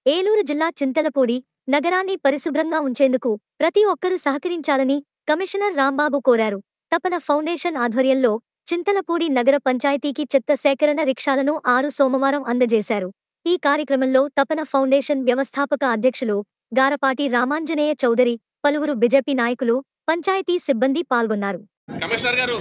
ఏలూరు జిల్లా చింతలపూడి నగరాన్ని పరిశుభ్రంగా ఉంచేందుకు ప్రతి ఒక్కరూ సహకరించాలని కమిషనర్ రాంబాబు కోరారు తపన ఫౌండేషన్ ఆధ్వర్యంలో చింతలపూడి నగర పంచాయతీకి చెత్త సేకరణ రిక్షాలను ఆరు సోమవారం అందజేశారు ఈ కార్యక్రమంలో తపన ఫౌండేషన్ వ్యవస్థాపక అధ్యక్షులు గారపాటి రామాంజనేయ చౌదరి పలువురు బీజేపీ నాయకులు పంచాయతీ సిబ్బంది పాల్గొన్నారు కమిషనర్ గారు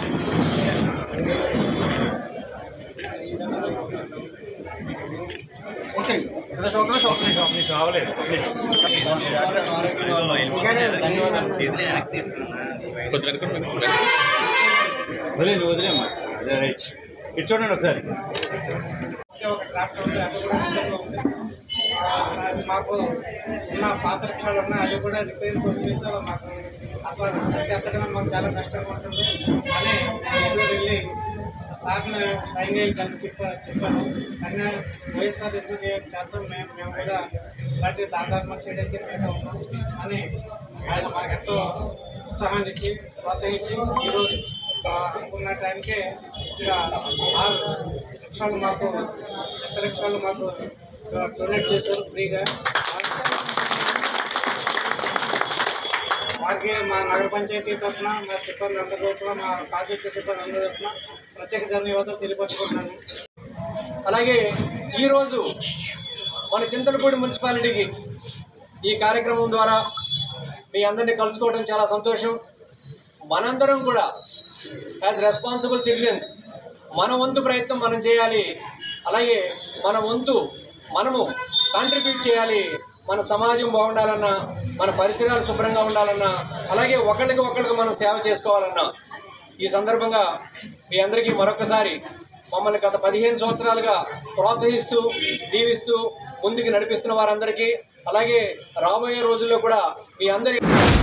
కొద్ది వెనుక వదిలేదు వదిలేమ్మా అదే రైట్ ఇటు చూడండి ఒకసారి ఒక ట్రాక్టర్ ఉంది అది కూడా ఇంట్లో ఉంది అది మాకు ఉన్న పాత రిక్షాలు ఉన్నాయి అవి కూడా రిపేర్ చేసారు మాకు అట్లా ఎత్తడం మాకు చాలా కష్టంగా ఉంటుంది అని ఊళ్ళో వెళ్ళి సార్ని సైన్ చేయాలి కలిసి చెప్పారు చెప్పారు కానీ వైఎస్ఆర్ ఎందుకు చేయ- చేద్దాం మేము మేము కూడా ఇలాంటి దాదాపు చేయడానికి మేము ఉన్నాం అని ఆయన మాకు ఎంతో ఉత్సాహాన్ని ఇచ్చి ప్రోత్సహించి ఈరోజు ఆ, అనుకున్న టైంకే ఇక్కడ ఆరు రిక్షాలు మాకు కొత్త రిక్షాలు మాకు డొనేట్ చేశారు ఫ్రీగా వారికి మా నగర పంచాయతీ తరఫున మా సిబ్బంది అందరి తరఫున మా కాలేజీ సిబ్బంది అందరి తరఫున ప్రత్యేక ధన్యవాదాలు తెలియపరుచుకుంటున్నాను అలాగే ఈరోజు మన చింతలపూడి మున్సిపాలిటీకి ఈ కార్యక్రమం ద్వారా మీ అందరినీ కలుసుకోవడం చాలా సంతోషం మనందరం కూడా యాజ్ రెస్పాన్సిబుల్ సిటిజన్స్ మన వంతు ప్రయత్నం మనం చేయాలి అలాగే మన వంతు మనము కాంట్రిబ్యూట్ చేయాలి మన సమాజం బాగుండాలన్నా మన పరిసరాలు శుభ్రంగా ఉండాలన్నా అలాగే ఒకరికి ఒకరికి మనం సేవ చేసుకోవాలన్నా ఈ సందర్భంగా మీ అందరికీ మరొకసారి మమ్మల్ని గత పదిహేను సంవత్సరాలుగా ప్రోత్సహిస్తూ దీవిస్తూ ముందుకు నడిపిస్తున్న వారందరికీ అలాగే రాబోయే రోజుల్లో కూడా మీ అందరి